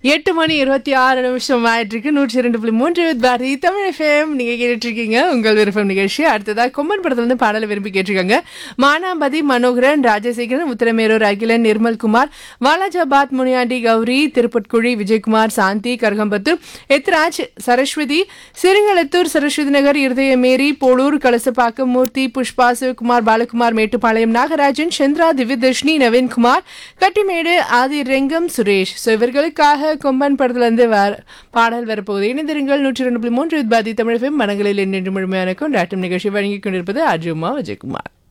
எட்டு மணி இருபத்தி ஆறு நிமிஷம் ஆயிட்டு இருக்கு நூற்றி இரண்டு புள்ளி மூன்று வித் பாரதி தமிழ் எஃப்எம் நீங்க கேட்டுட்டு இருக்கீங்க உங்கள் விருப்பம் நிகழ்ச்சி அடுத்ததா கொம்மன் படத்துல இருந்து பாடலை விரும்பி கேட்டிருக்காங்க மானாம்பதி மனோகரன் ராஜசேகரன் உத்தரமேரூர் அகிலன் நிர்மல்குமார் வாலாஜாபாத் முனியாண்டி கௌரி திருப்பட்குழி விஜயகுமார் சாந்தி கரகம்பத்தூர் எத்ராஜ் சரஸ்வதி சிறுங்களத்தூர் சரஸ்வதி நகர் இருதயமேரி போலூர் கலசப்பாக்கம் மூர்த்தி புஷ்பா சிவகுமார் பாலகுமார் மேட்டுப்பாளையம் நாகராஜன் சந்திரா திவ்யதர்ஷினி நவீன்குமார் கட்டிமேடு ஆதி ரெங்கம் சுரேஷ் ஸோ இவர்களுக்காக கொம்பன் படத்துல இருந்து வர பாடல் வரப்போகுது இணைந்திருங்கள் நூற்றி ரெண்டு புள்ளி மூன்று வித் பாதி தமிழ் மனங்களில் என்னென்று முழுமையான கொண்டாட்டம் நிகழ்ச்சி வழங்கிக் கொண்டிருப்பது அர்ஜுமா விஜயகுமார்